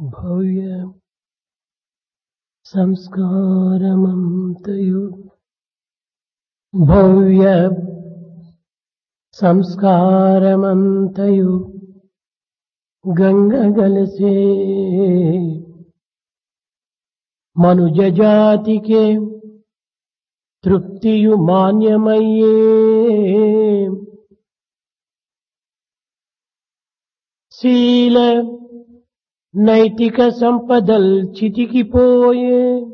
భవ్య సంస్కారమంతయు భవ్య సంస్కారమంతయు గంగగలసే మనుజ జాతికే తృప్తియు మాన్యమయ్యే శీల నైతిక సంపదల్ చితికిపోయే